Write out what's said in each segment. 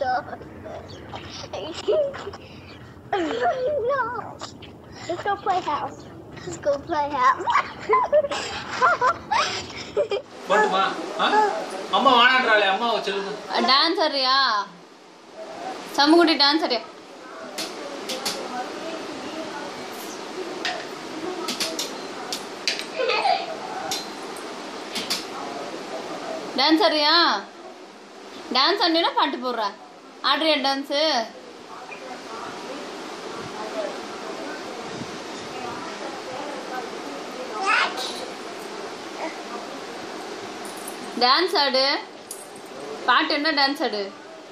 no. Let's go play house. Let's go play house. போட்டுமா ஆ? அம்மா வேணான்றாளே அம்மாவை சொல்லுங்க டான்ஸ் ஆடுறியா சம்முக்குட்டி டான்ஸ் ஆடுறியா டான்ஸ் ஆடுறியா டான்ஸ் ஆடினா பாட்டு போடுற ஆடுறியா டான்ஸு டான்ஸ் ஆடு பாட்டு என்ன டான்ஸ் ஆடு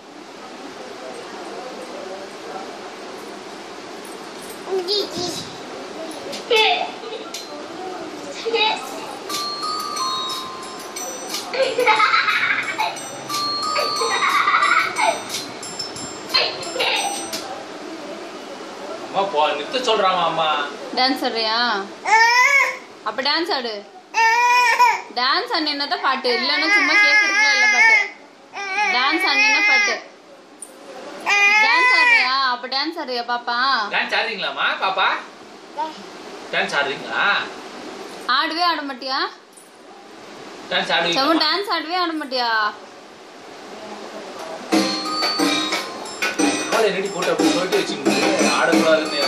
அம்மா போ நிறுத்த சொல்றாமா அம்மா டான்ஸ் ஆடுறியா அப்ப டான்ஸ் ஆடு டான்ஸ் ஆடினா தான் பாட்டு இல்லைன்னா சும்மா கேட்கறதுல இல்ல பாட்டு டான்ஸ் ஆடினா பாட்டு டான்ஸ் ஆடுறியா அப்ப டான்ஸ் ஆடுறியா பாப்பா டான்ஸ் ஆடுறீங்களாம்மா பாப்பா டான்ஸ் ஆடுறீங்களா ஆடவே ஆட மாட்டியா டான்ஸ் செம்ம ஆடுவீங்களா டான்ஸ் ஆடவே ஆட மாட்டியா அம்மா ரெடி போட்டு அப்படி சொல்லிட்டு வச்சுங்க ஆடக்கூடாதுன்னு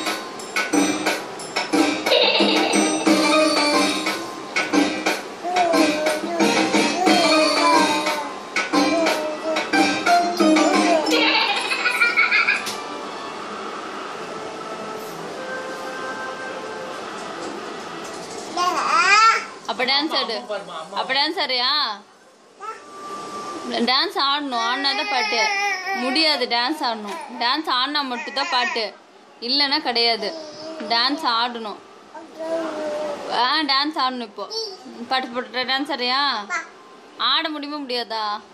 அப்ப டான்ஸ் ஆடு பாருமா அம்மா அப்ப டான்ஸ் ஆடுறியா டான்ஸ் ஆடணும் ஆடினா தான் பாட்டு முடியாது டான்ஸ் ஆடணும் டான்ஸ் ஆடினா மட்டும்தான் பாட்டு இல்லைன்னா கிடையாது டான்ஸ் ஆடணும் ஆ டான்ஸ் ஆடணும் இப்போ பாட்டு போட்டு டான்ஸ் ஆடுறியா ஆட முடியுமா முடியாதா